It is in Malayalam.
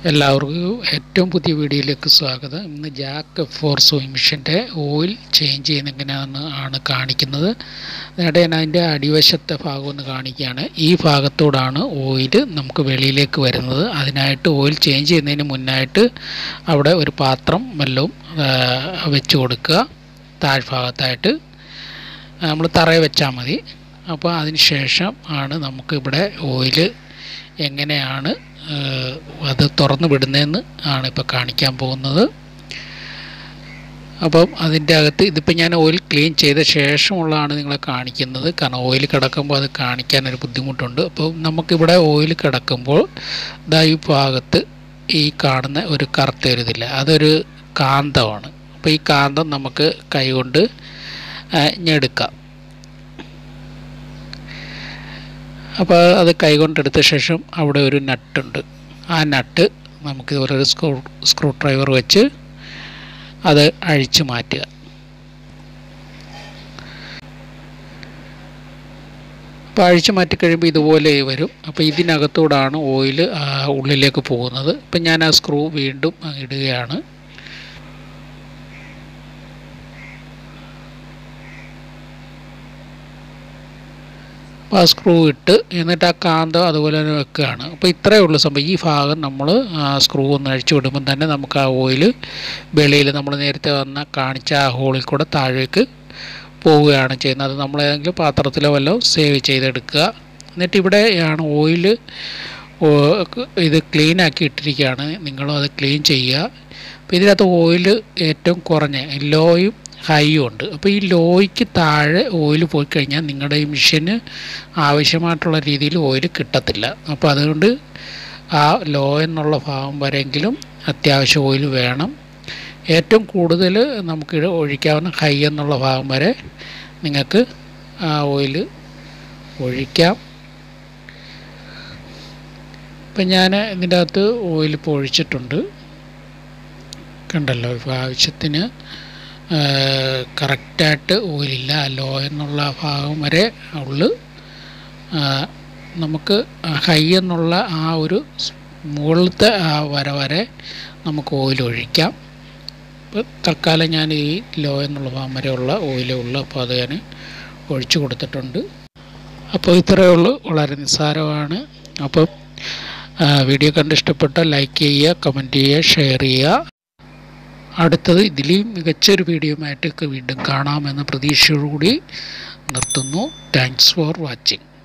എല്ലാവർക്കും ഏറ്റവും പുതിയ വീഡിയോയിലേക്ക് സ്വാഗതം ഇന്ന് ജാക്ക് ഫോർ സൂയിങ് മെഷീൻ്റെ ഓയിൽ ചേഞ്ച് ചെയ്യുന്ന എങ്ങനെയാണെന്ന് ആണ് കാണിക്കുന്നത് അതിനിടെ ഞാൻ അതിൻ്റെ അടിവശത്തെ ഭാഗം ഒന്ന് കാണിക്കുകയാണ് ഈ ഭാഗത്തോടാണ് ഓയിൽ നമുക്ക് വെളിയിലേക്ക് വരുന്നത് അതിനായിട്ട് ഓയിൽ ചേഞ്ച് ചെയ്യുന്നതിന് മുന്നായിട്ട് അവിടെ ഒരു പാത്രം വല്ലതും വെച്ച് കൊടുക്കുക താഴ്ഭാഗത്തായിട്ട് നമ്മൾ തറയെ വെച്ചാൽ മതി അപ്പോൾ അതിന് ശേഷം ആണ് നമുക്കിവിടെ ഓയിൽ എങ്ങനെയാണ് അത് തുറന്നു വിടുന്നതെന്ന് ആണ് ഇപ്പോൾ കാണിക്കാൻ പോകുന്നത് അപ്പം അതിൻ്റെ അകത്ത് ഇതിപ്പോൾ ഞാൻ ഓയിൽ ക്ലീൻ ചെയ്ത ശേഷമുള്ളതാണ് നിങ്ങളെ കാണിക്കുന്നത് കാരണം ഓയിൽ കിടക്കുമ്പോൾ അത് കാണിക്കാനൊരു ബുദ്ധിമുട്ടുണ്ട് അപ്പോൾ നമുക്കിവിടെ ഓയിൽ കിടക്കുമ്പോൾ ഇതാ ഈ ഭാഗത്ത് ഈ കാണുന്ന ഒരു കറുത്ത ഒരു ഇതില്ല അതൊരു കാന്തമാണ് അപ്പോൾ ഈ കാന്തം നമുക്ക് കൈകൊണ്ട് ഞെടുക്കാം അപ്പോൾ അത് കൈകൊണ്ടെടുത്ത ശേഷം അവിടെ ഒരു നട്ടുണ്ട് ആ നട്ട് നമുക്ക് ഇതുപോലെ ഒരു സ്ക്രൂ സ്ക്രൂ ഡ്രൈവർ വെച്ച് അത് അഴിച്ചു മാറ്റുക അപ്പോൾ അഴിച്ചു മാറ്റി കഴിയുമ്പോൾ ഇതുപോലെ വരും അപ്പോൾ ഇതിനകത്തൂടാണ് ഓയിൽ ഉള്ളിലേക്ക് പോകുന്നത് ഇപ്പം ഞാൻ ആ സ്ക്രൂ വീണ്ടും ഇടുകയാണ് അപ്പോൾ ആ സ്ക്രൂ ഇട്ട് എന്നിട്ട് ആ കാന്തം അതുപോലെ തന്നെ വെക്കുകയാണ് അപ്പോൾ ഇത്രയേ ഉള്ളൂ സംഭവം ഈ ഭാഗം നമ്മൾ സ്ക്രൂ ഒന്ന് അഴിച്ചു വിടുമ്പം തന്നെ നമുക്ക് ആ ഓയിൽ വെളിയിൽ നമ്മൾ നേരത്തെ വന്ന കാണിച്ച ആ ഹോളിൽ കൂടെ താഴേക്ക് പോവുകയാണ് ചെയ്യുന്നത് അത് നമ്മൾ ഏതെങ്കിലും പാത്രത്തിലോ വല്ലതും സേവ് ചെയ്തെടുക്കുക എന്നിട്ട് ഇവിടെയാണ് ഓയിൽ ഇത് ക്ലീൻ ആക്കി ഇട്ടിരിക്കുകയാണ് നിങ്ങളും അത് ക്ലീൻ ചെയ്യുക അപ്പോൾ ഇതിനകത്ത് ഓയിൽ ഏറ്റവും കുറഞ്ഞ ലോയും ഹൈയും ഉണ്ട് അപ്പോൾ ഈ ലോയ്ക്ക് താഴെ ഓയിൽ പോയി കഴിഞ്ഞാൽ നിങ്ങളുടെ ഈ മെഷീന് ആവശ്യമായിട്ടുള്ള രീതിയിൽ ഓയിൽ കിട്ടത്തില്ല അപ്പോൾ അതുകൊണ്ട് ആ ലോ എന്നുള്ള ഭാഗം വരെയെങ്കിലും അത്യാവശ്യം ഓയിൽ വേണം ഏറ്റവും കൂടുതൽ നമുക്ക് ഒഴിക്കാവുന്ന ഹൈ എന്നുള്ള ഭാഗം വരെ നിങ്ങൾക്ക് ആ ഓയിൽ ഒഴിക്കാം ഇപ്പം ഞാൻ ഇതിൻ്റെ അകത്ത് ഓയിൽ ഇപ്പോൾ ഒഴിച്ചിട്ടുണ്ട് കണ്ടല്ലോ ഇപ്പോൾ ആവശ്യത്തിന് കറക്റ്റായിട്ട് ഓയിലില്ല ലോ എന്നുള്ള ഭാഗം വരെ ഉള്ളു നമുക്ക് ഹൈ എന്നുള്ള ആ ഒരു മുകളിലത്തെ ആ വര വരെ നമുക്ക് ഓയിൽ ഒഴിക്കാം ഇപ്പോൾ തൽക്കാലം ഞാൻ ഈ ലോ എന്നുള്ള ഭാഗം വരെയുള്ള ഓയിലേ ഉള്ളൂ അപ്പോൾ അത് ഞാൻ ഒഴിച്ചു കൊടുത്തിട്ടുണ്ട് അപ്പോൾ ഇത്രയേ ഉള്ളൂ വളരെ നിസ്സാരമാണ് അപ്പം വീഡിയോ കണ്ട് ഇഷ്ടപ്പെട്ടാൽ ലൈക്ക് ചെയ്യുക കമൻറ്റ് ചെയ്യുക ഷെയർ ചെയ്യുക അടുത്തത് ഇതിലും മികച്ചൊരു വീഡിയോയുമായിട്ടൊക്കെ വീണ്ടും കാണാമെന്ന പ്രതീക്ഷയോടുകൂടി നിർത്തുന്നു താങ്ക്സ് ഫോർ വാച്ചിങ്